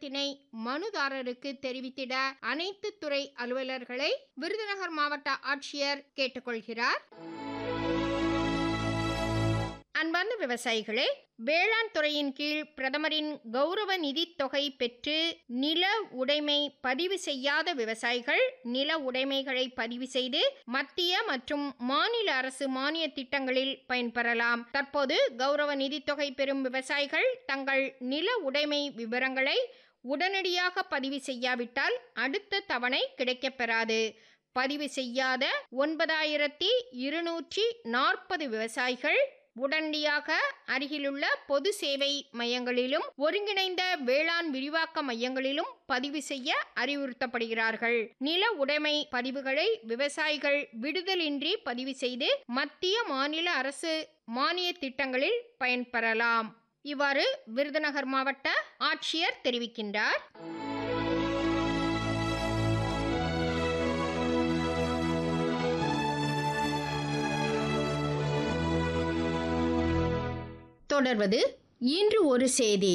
கருத்தினை மனுதாரருக்கு தெரிவித்திட அனைத்து துறை அலுவலர்களை விருதுநகர் மாவட்ட ஆட்சியர் கேட்டுக்கொள்கிறார் அன்பார்ந்த விவசாயிகளே வேளாண் துறையின் கீழ் பிரதமரின் கௌரவ நிதித் தொகை பெற்று நில உடைமை பதிவு செய்யாத விவசாயிகள் நில உடைமைகளை பதிவு செய்து மத்திய மற்றும் மாநில அரசு மானிய திட்டங்களில் பயன்பெறலாம் தற்போது கௌரவ நிதித் தொகை பெறும் விவசாயிகள் தங்கள் நில உடைமை விவரங்களை உடனடியாக பதிவு செய்யாவிட்டால் அடுத்த தவணை கிடைக்கப்பெறாது பதிவு செய்யாத ஒன்பதாயிரத்தி இருநூற்றி நாற்பது விவசாயிகள் உடனடியாக அருகிலுள்ள பொது சேவை மையங்களிலும் ஒருங்கிணைந்த வேளாண் விரிவாக்க மையங்களிலும் பதிவு செய்ய அறிவுறுத்தப்படுகிறார்கள் நில உடைமை பதிவுகளை விவசாயிகள் விடுதலின்றி பதிவு செய்து மத்திய மாநில அரசு மானிய திட்டங்களில் பயன்பெறலாம் இவ்வாறு விருதுநகர் மாவட்ட ஆட்சியர் தெரிவிக்கின்றார் தொடர்வது இன்று ஒரு செய்தி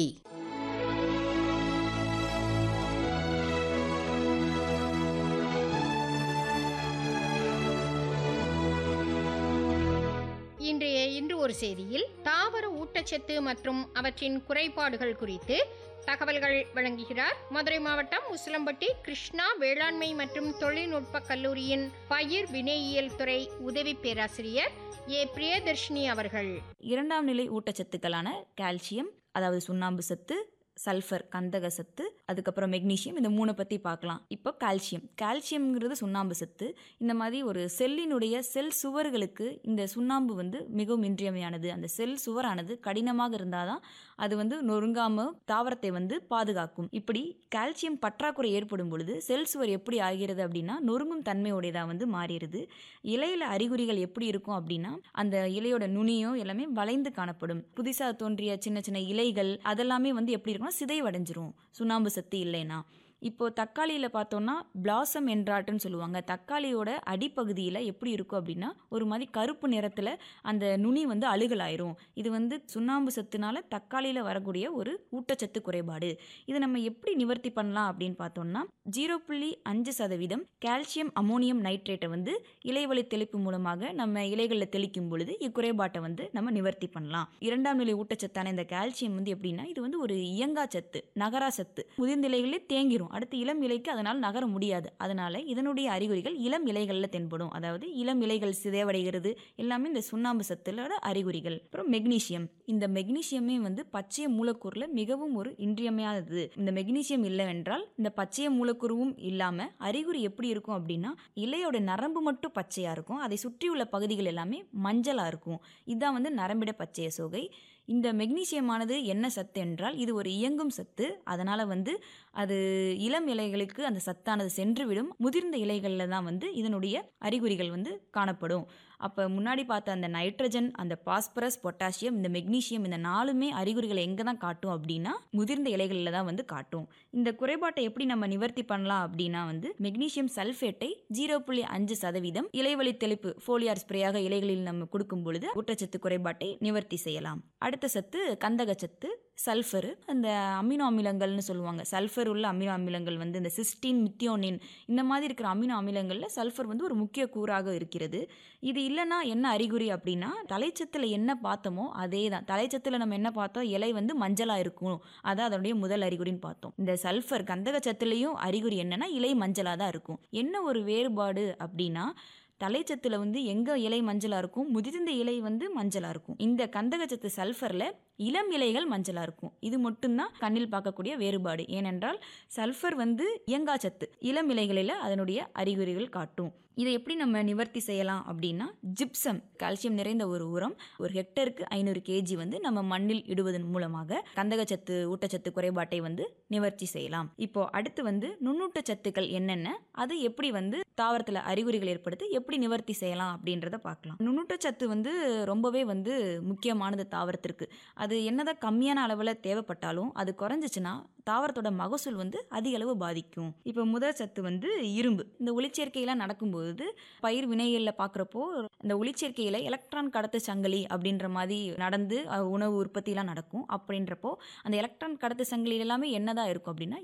இன்றைய இன்று ஒரு செய்தியில் தாவர ஊட்டச்சத்து மற்றும் அவற்றின் குறைபாடுகள் குறித்து தகவல்கள் வழங்குகிறார் மதுரை மாவட்டம் உசிலம்பட்டி கிருஷ்ணா வேளாண்மை மற்றும் தொழில்நுட்ப கல்லூரியின் பயிர் வினையியல் துறை உதவி பேராசிரியர் ஏ பிரியதர்ஷினி அவர்கள் இரண்டாம் நிலை ஊட்டச்சத்துக்களான கால்சியம் அதாவது சுண்ணாம்பு சத்து சல்ஃபர் கந்தக சத்து அதுக்கப்புறம் மெக்னீஷியம் இந்த மூணை பற்றி பார்க்கலாம் இப்போ கால்சியம் கால்சியம்ங்கிறது சுண்ணாம்பு சத்து இந்த மாதிரி ஒரு செல்லினுடைய செல் சுவர்களுக்கு இந்த சுண்ணாம்பு வந்து மிகவும் இன்றியமையானது அந்த செல் சுவரானது கடினமாக இருந்தால் தான் அது வந்து நொறுங்காம தாவரத்தை வந்து பாதுகாக்கும் இப்படி கால்சியம் பற்றாக்குறை ஏற்படும் பொழுது செல் சுவர் எப்படி ஆகிறது அப்படின்னா நொறுங்கும் தன்மையுடையதாக வந்து மாறிடுது இலையில அறிகுறிகள் எப்படி இருக்கும் அப்படின்னா அந்த இலையோட நுனியும் எல்லாமே வளைந்து காணப்படும் புதுசாக தோன்றிய சின்ன சின்ன இலைகள் அதெல்லாமே வந்து எப்படி இருக்கும்னா சிதைவடைஞ்சிரும் சுண்ணாம்பு சத்து இல்லைன்னா இப்போ தக்காளியில் பார்த்தோம்னா பிளாசம் என்றாட்டுன்னு சொல்லுவாங்க தக்காளியோட அடிப்பகுதியில் எப்படி இருக்கும் அப்படின்னா ஒரு மாதிரி கருப்பு நிறத்தில் அந்த நுனி வந்து அழுகலாயிரும் இது வந்து சுண்ணாம்பு சத்துனால தக்காளியில் வரக்கூடிய ஒரு ஊட்டச்சத்து குறைபாடு இதை நம்ம எப்படி நிவர்த்தி பண்ணலாம் அப்படின்னு பார்த்தோம்னா ஜீரோ புள்ளி அஞ்சு சதவீதம் கால்சியம் அமோனியம் நைட்ரேட்டை வந்து இலைவழி தெளிப்பு மூலமாக நம்ம இலைகளில் தெளிக்கும் பொழுது இக்குறைபாட்டை வந்து நம்ம நிவர்த்தி பண்ணலாம் இரண்டாம் நிலை ஊட்டச்சத்தான இந்த கால்சியம் வந்து எப்படின்னா இது வந்து ஒரு இயங்கா சத்து நகரா சத்து முதிர்ந்த இலைகளே தேங்கிரும் அடுத்து இளம் இலைக்கு அதனால் நகர முடியாது அதனால இதனுடைய அறிகுறிகள் இளம் இலைகளில் தென்படும் அதாவது இளம் இலைகள் சிதைவடைகிறது எல்லாமே இந்த சுண்ணாம்பு சத்துலோட அறிகுறிகள் அப்புறம் மெக்னீசியம் இந்த மெக்னீசியமே வந்து பச்சைய மூலக்கூறுல மிகவும் ஒரு இன்றியமையாதது இந்த மெக்னீசியம் இல்லைவென்றால் இந்த பச்சைய மூலக்கூறுவும் இல்லாம அறிகுறி எப்படி இருக்கும் அப்படின்னா இலையோட நரம்பு மட்டும் பச்சையா இருக்கும் அதை சுற்றியுள்ள பகுதிகள் எல்லாமே மஞ்சளா இருக்கும் இதுதான் வந்து நரம்பிட பச்சைய சோகை இந்த மெக்னீசியமானது என்ன சத்து என்றால் இது ஒரு இயங்கும் சத்து அதனால் வந்து அது இளம் இலைகளுக்கு அந்த சத்தானது சென்றுவிடும் முதிர்ந்த இலைகளில் தான் வந்து இதனுடைய அறிகுறிகள் வந்து காணப்படும் அப்போ முன்னாடி பார்த்த அந்த நைட்ரஜன் அந்த பாஸ்பரஸ் பொட்டாசியம் இந்த மெக்னீசியம் இந்த நாலுமே அறிகுறிகளை எங்கே தான் காட்டும் அப்படின்னா முதிர்ந்த இலைகளில் தான் வந்து காட்டும் இந்த குறைபாட்டை எப்படி நம்ம நிவர்த்தி பண்ணலாம் அப்படின்னா வந்து மெக்னீசியம் சல்ஃபேட்டை ஜீரோ புள்ளி அஞ்சு சதவீதம் இலைவழி தெளிப்பு ஃபோலியார் ஸ்ப்ரேயாக இலைகளில் நம்ம கொடுக்கும் பொழுது ஊட்டச்சத்து குறைபாட்டை நிவர்த்தி செய்யலாம் அடுத்த சத்து கந்தக சத்து சல்ஃபரு அந்த அமினோ அமிலங்கள்னு சொல்லுவாங்க சல்ஃபர் உள்ள அமினோ அமிலங்கள் வந்து இந்த சிஸ்டின் மித்தியோனின் இந்த மாதிரி இருக்கிற அமினோ அமிலங்களில் சல்ஃபர் வந்து ஒரு முக்கிய கூறாக இருக்கிறது இது இல்லைன்னா என்ன அறிகுறி அப்படின்னா தலைச்சத்தில் என்ன பார்த்தோமோ அதே தான் தலைச்சத்தில் நம்ம என்ன பார்த்தோம் இலை வந்து மஞ்சளாக இருக்கும் அதான் அதனுடைய முதல் அறிகுறின்னு பார்த்தோம் இந்த சல்ஃபர் கந்தக சத்துலேயும் அறிகுறி என்னன்னா இலை மஞ்சளாக தான் இருக்கும் என்ன ஒரு வேறுபாடு அப்படின்னா தலைச்சத்தில் வந்து எங்கே இலை மஞ்சளாக இருக்கும் முதிர்ந்த இலை வந்து மஞ்சளாக இருக்கும் இந்த கந்தகச்சத்து சல்ஃபரில் இளம் இலைகள் மஞ்சளாக இருக்கும் இது மட்டும்தான் கண்ணில் பார்க்கக்கூடிய வேறுபாடு ஏனென்றால் சல்ஃபர் வந்து இயங்கா சத்து இளம் இலைகளில் அதனுடைய அறிகுறிகள் காட்டும் இதை எப்படி நம்ம நிவர்த்தி செய்யலாம் அப்படின்னா ஜிப்சம் கால்சியம் நிறைந்த ஒரு உரம் ஒரு ஹெக்டருக்கு ஐநூறு கேஜி வந்து நம்ம மண்ணில் இடுவதன் மூலமாக கந்தகச்சத்து ஊட்டச்சத்து குறைபாட்டை வந்து நிவர்த்தி செய்யலாம் இப்போ அடுத்து வந்து நுண்ணூட்டச்சத்துக்கள் என்னென்ன அது எப்படி வந்து தாவரத்தில் அறிகுறிகள் ஏற்படுத்தி எப்படி நிவர்த்தி செய்யலாம் அப்படின்றத பார்க்கலாம் நுண்ணூட்டச்சத்து வந்து ரொம்பவே வந்து முக்கியமானது தாவரத்திற்கு அது என்னதான் கம்மியான அளவில் தேவைப்பட்டாலும் அது குறைஞ்சிச்சுன்னா தாவரத்தோட மகசூல் வந்து அதிக அளவு பாதிக்கும் இப்போ முதல் சத்து வந்து இரும்பு இந்த ஒளிச்சேர்க்கையெல்லாம் நடக்கும்போது பயிர் வினைகளில் பார்க்குறப்போ இந்த ஒளிச்சேர்க்கையில் எலக்ட்ரான் கடத்து சங்கிலி அப்படின்ற மாதிரி நடந்து அஹ், உணவு உற்பத்திலாம் நடக்கும் அப்படின்றப்போ அந்த எலக்ட்ரான் கடத்து சங்கிலி எல்லாமே என்னதான் இருக்கும் அப்படின்னா